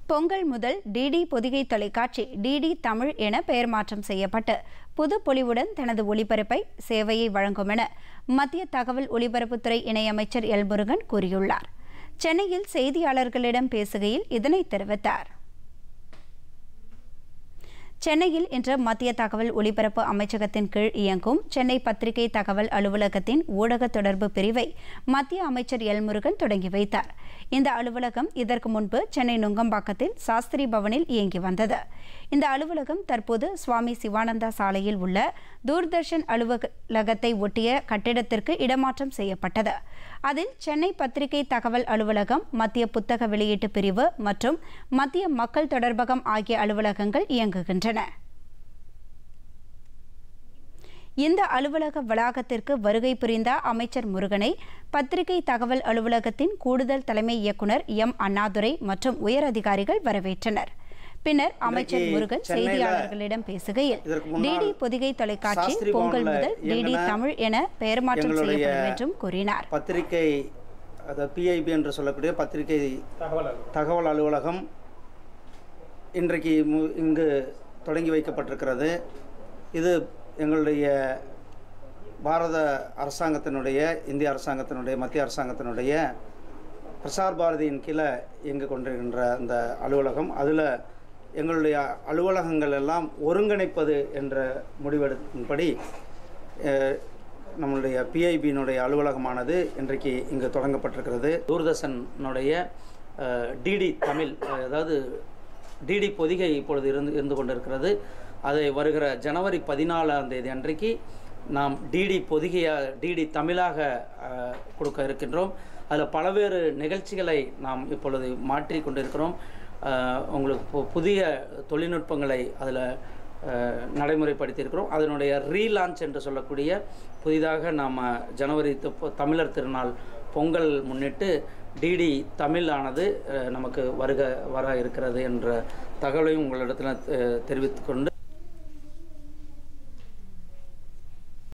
பொங்கல் முதல் டிடி பொதிகை தொலைக்காட்சி டிடி தமிழ் என பெயர் மாற்றம் செய்யப்பட்டு புது பொலிவுடன் தனது ஒளிபரப்பை சேவையை வழங்கும் என மத்திய தகவல் ஒலிபரப்புத்துறை இணையமைச்சர் எல் முருகன் கூறியுள்ளார் சென்னையில் செய்தியாளர்களிடம் பேசுகையில் இதனை தெரிவித்தார் சென்னையில் இன்று மத்திய தகவல் ஒலிபரப்பு அமைச்சகத்தின் கீழ் இயங்கும் சென்னை பத்திரிகை தகவல் அலுவலகத்தின் ஊடக தொடர்பு பிரிவை மத்திய அமைச்சர் எல் முருகன் தொடங்கி வைத்தார் இந்த அலுவலகம் இதற்கு முன்பு சென்னை நுங்கம்பாக்கத்தில் சாஸ்திரி பவனில் இயங்கி வந்தது இந்த அலுவலகம் தற்போது சுவாமி சிவானந்தா சாலையில் உள்ள தூர்தர்ஷன் அலுவலகத்தை ஒட்டிய கட்டிடத்திற்கு இடமாற்றம் செய்யப்பட்டது அதில் சென்னை பத்திரிகை தகவல் அலுவலகம் மத்திய புத்தக வெளியீட்டு பிரிவு மற்றும் மத்திய மக்கள் தொடர்பகம் ஆகிய அலுவலகங்கள் இயங்குகின்றன இந்த அலுவலக வளாகத்திற்கு வருகை புரிந்த அமைச்சர் முருகனை பத்திரிகை தகவல் அலுவலகத்தின் கூடுதல் தலைமை இயக்குனர் எம் அண்ணாதுரை மற்றும் உயர் அதிகாரிகள் வரவேற்றனர் பின்னர் அமைச்சர் இன்றைக்கு முருகன் சென்னையில செய்தியாளர்களிடம் பேசுகையில் இதற்கு முன்னால் டிடி பொதிகை தொலைக்காட்சி சாஸ்திரி பொங்கல் பவன்ல முதல் டிடி இயங்கின தமிழ் என பெயர் மாற்றம் எங்களுடைய செய்யப்படும் என்றும் கூறினார் பத்திரிகை அதாவது பிஐபி என்று சொல்லக்கூடிய பத்திரிகை தகவல் அலுவலகம் இன்றைக்கு மு- இங்கு தொடங்கி வைக்கப்பட்டிருக்கிறது இது எங்களுடைய பாரத அரசாங்கத்தினுடைய இந்திய அரசாங்கத்தினுடைய மத்திய அரசாங்கத்தினுடைய பிரசார் பாரதியின் கீழே இயங்கு கொண்டிருக்கின்ற அந்த அலுவலகம் அதில் எங்களுடைய அலுவலகங்கள் எல்லாம் ஒருங்கிணைப்பது என்ற முடிவெடுப்பின்படி அஹ், நம்மளுடைய பிஐபியினுடைய அலுவலகமானது இன்றைக்கு இங்கு தொடங்கப்பட்டிருக்கிறது தூர்தர்ஷனுடைய டிடி தமிழ் அஹ், அதாவது டிடி பொதிகை இப்பொழுது இருந்து இருந்து கொண்டிருக்கிறது அதை வருகிற ஜனவரி பதினாலாம் தேதி அன்றைக்கு நாம் டிடி பொதிகையாக டிடி தமிழாக அஹ், கொடுக்க இருக்கின்றோம் அதில் பல்வேறு நிகழ்ச்சிகளை நாம் இப்பொழுது மாற்றி கொண்டிருக்கிறோம் அஹ், உங்களுக்கு பு- புதிய தொழில்நுட்பங்களை அதில் நடைமுறைப்படுத்தியிருக்கிறோம் அதனுடைய ரீலான்ச் என்று சொல்லக்கூடிய புதிதாக நாம் ஜனவரி து- தமிழர் திருநாள் பொங்கல் முன்னிட்டு டிடி தமிழானது அஹ், நமக்கு வருக வர இருக்கிறது என்ற தகவலையும் உங்களிடத்தில் தெரிவித்துக் கொண்டு